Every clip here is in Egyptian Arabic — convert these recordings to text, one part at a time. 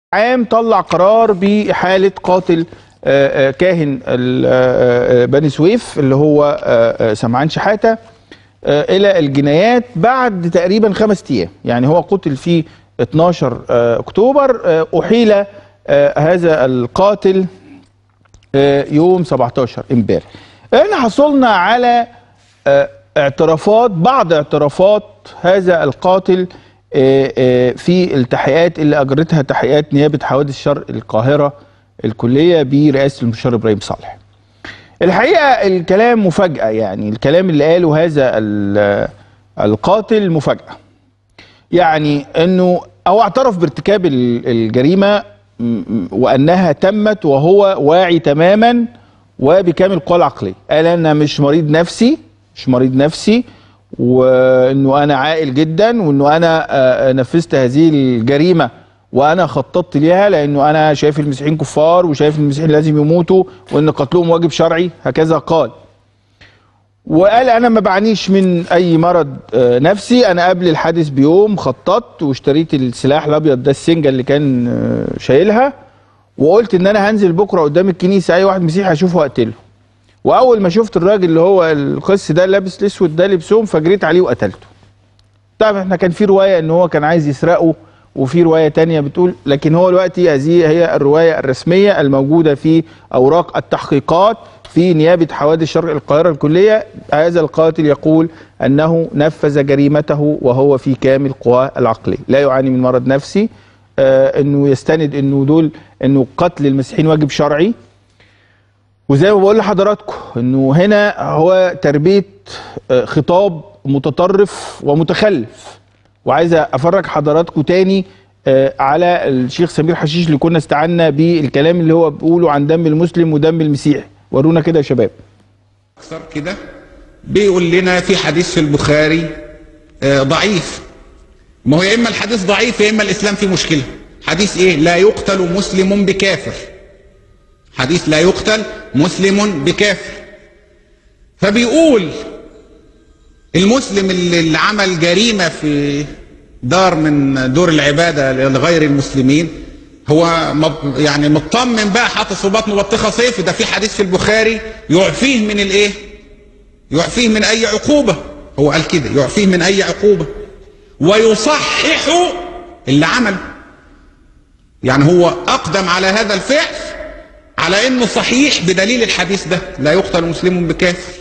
عام طلع قرار بإحالة قاتل آه، آه، كاهن ال- آه، آه، بني سويف اللي هو آه، آه، سمعان شحاتة آه، إلى الجنايات بعد تقريبا خمس أيام يعني هو قتل في 12 آه، أكتوبر آه، أحيل آه، هذا القاتل آه، يوم 17 امبارح احنا حصلنا على آه، اعترافات بعض اعترافات هذا القاتل آه، آه، في التحقيقات اللي اجرتها تحقيقات نيابه حوادث شرق القاهره الكليه برئاسه المستشار ابراهيم صالح. الحقيقه الكلام مفاجاه يعني الكلام اللي قاله هذا ال- القاتل مفاجاه. يعني انه او اعترف بارتكاب ال- الجريمه م- م- وانها تمت وهو واعي تماما وبكامل القوى العقليه قال انا مش مريض نفسي مش مريض نفسي وانه انا عاقل جدا وانه انا آه، نفذت هذه الجريمه وانا خططت ليها لانه انا شايف المسيحيين كفار وشايف المسيحيين لازم يموتوا وان قتلهم واجب شرعي هكذا قال وقال انا ما بعانيش من اي مرض آه، نفسي انا قبل الحادث بيوم خططت واشتريت السلاح الابيض ده السنجه اللي كان آه، شايلها وقلت ان انا هنزل بكره قدام الكنيسه اي واحد مسيحي هشوفه واقتله واول ما شفت الراجل اللي هو القس ده لابس الاسود ده لبسهم فجريت عليه وقتلته طبعا احنا كان في روايه ان هو كان عايز يسرقه وفي روايه تانية بتقول لكن هو دلوقتي هذه هي الروايه الرسميه الموجوده في اوراق التحقيقات في نيابه حوادث شرق القاهره الكليه هذا القاتل يقول انه نفذ جريمته وهو في كامل قواه العقليه لا يعاني من مرض نفسي آه انه يستند انه دول انه قتل المسيحيين واجب شرعي وزي ما بقول لحضراتكم انه هنا هو تربيه آه، خطاب متطرف ومتخلف وعايز افرج حضراتكم تاني آه، على الشيخ سمير حشيش اللي كنا استعنا بالكلام اللي هو بيقوله عن دم المسلم ودم المسيحي ورونا كده يا شباب اكثر كده بيقول لنا في حديث في البخاري آه، ضعيف ما هو يا اما الحديث ضعيف يا اما الاسلام فيه مشكله حديث ايه لا يقتل مسلم بكافر حديث لا يقتل مسلم بكافر فبيقول المسلم اللي اللي عمل جريمه في دار من دور العباده لغير المسلمين هو مب- يعني مطمن بقى حاطط في بطنه بطيخه صيف ده في حديث في البخاري يعفيه من الايه؟ يعفيه من اي عقوبه هو قال كده يعفيه من اي عقوبه ويصحح اللي عمله يعني هو اقدم على هذا الفعل على انه صحيح بدليل الحديث ده لا يقتل مسلم بكافر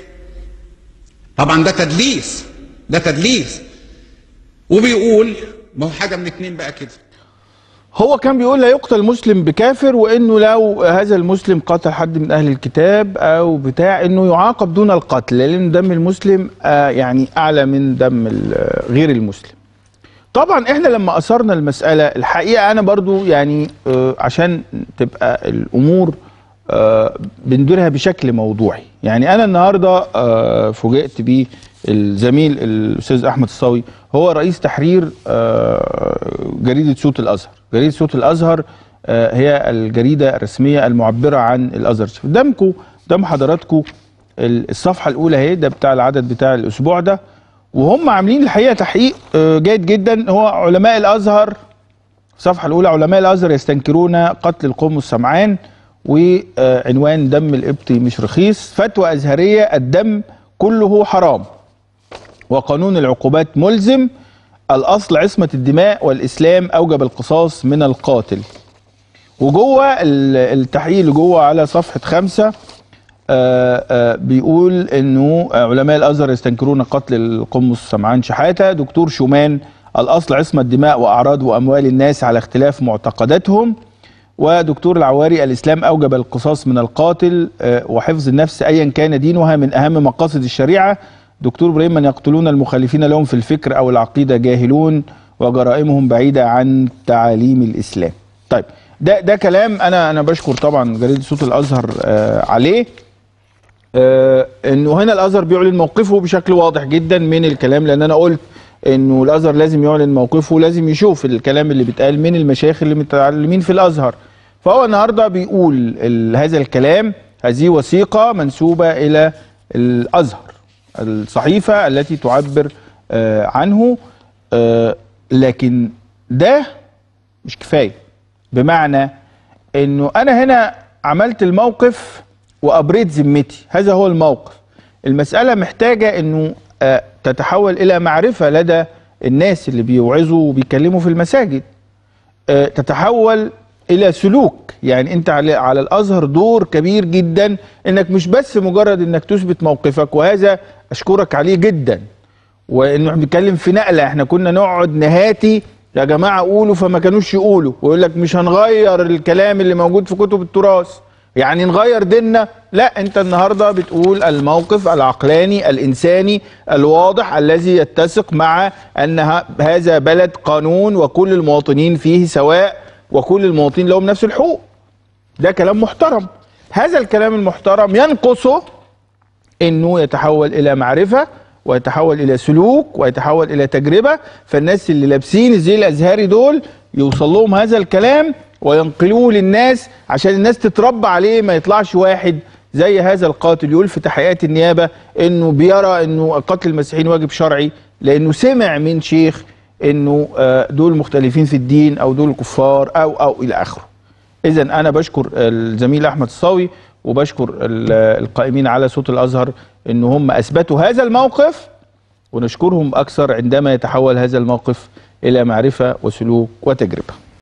طبعا ده تدليس ده تدليس وبيقول ما هو حاجه من اتنين بقى كده هو كان بيقول لا يقتل مسلم بكافر وانه لو هذا المسلم قتل حد من اهل الكتاب او بتاع انه يعاقب دون القتل لان دم المسلم آه يعني اعلى من دم ال- غير المسلم طبعا احنا لما اثرنا المساله الحقيقه انا برضو يعني آه عشان تبقى الامور آه بنديرها بشكل موضوعي يعني انا النهارده آه فوجئت بالزميل الاستاذ احمد الصاوي هو رئيس تحرير آه جريده صوت الازهر جريده صوت الازهر آه هي الجريده الرسميه المعبره عن الازهر قدامكم قدام حضراتكم الصفحه الاولى اهي ده بتاع العدد بتاع الاسبوع ده وهم عاملين الحقيقه تحقيق آه، جيد جدا هو علماء الازهر الصفحه الاولى علماء الازهر يستنكرون قتل القمص سمعان وعنوان دم القبطي مش رخيص فتوى ازهريه الدم كله حرام وقانون العقوبات ملزم الاصل عصمه الدماء والاسلام اوجب القصاص من القاتل وجوه ال- التحقيق اللي جوه على صفحه خمسة آه، آه، بيقول انه علماء الازهر يستنكرون قتل القمص سمعان شحاته دكتور شومان الاصل عصمه دماء واعراض واموال الناس على اختلاف معتقداتهم ودكتور العواري الاسلام اوجب القصاص من القاتل آه، وحفظ النفس ايا كان دينها من اهم مقاصد الشريعه دكتور ابراهيم من يقتلون المخالفين لهم في الفكر او العقيده جاهلون وجرائمهم بعيده عن تعاليم الاسلام. طيب ده ده كلام انا انا بشكر طبعا جريده صوت الازهر آه عليه آه، انه هنا الازهر بيعلن موقفه بشكل واضح جدا من الكلام لان انا قلت انه الازهر لازم يعلن موقفه لازم يشوف الكلام اللي بيتقال من المشايخ اللي متعلمين في الازهر فهو النهارده بيقول ال- هذا الكلام هذه وثيقه منسوبه الى الازهر الصحيفه التي تعبر آه، عنه آه، لكن ده مش كفايه بمعنى انه انا هنا عملت الموقف وابريت ذمتي هذا هو الموقف المساله محتاجه انه آه، تتحول الى معرفه لدى الناس اللي بيوعظوا وبيكلموا في المساجد آه، تتحول الى سلوك يعني انت على على الازهر دور كبير جدا انك مش بس مجرد انك تثبت موقفك وهذا اشكرك عليه جدا وانه احنا بنتكلم في نقله احنا كنا نقعد نهاتي يا جماعه قولوا فما كانوش يقولوا ويقول لك مش هنغير الكلام اللي موجود في كتب التراث يعني نغير ديننا لا انت النهارده بتقول الموقف العقلاني الانساني الواضح الذي يتسق مع ان ه- هذا بلد قانون وكل المواطنين فيه سواء وكل المواطنين لهم نفس الحقوق ده كلام محترم هذا الكلام المحترم ينقصه انه يتحول الى معرفه ويتحول الى سلوك ويتحول الى تجربه فالناس اللي لابسين الزي الازهري دول يوصل لهم هذا الكلام وينقلوه للناس عشان الناس تتربى عليه ما يطلعش واحد زي هذا القاتل يقول في تحقيقات النيابه انه بيرى انه قتل المسيحيين واجب شرعي لانه سمع من شيخ انه آه، دول مختلفين في الدين او دول كفار او او الى اخره. اذا انا بشكر الزميل احمد الصاوي وبشكر ال- القائمين على صوت الازهر ان هم اثبتوا هذا الموقف ونشكرهم اكثر عندما يتحول هذا الموقف الى معرفه وسلوك وتجربه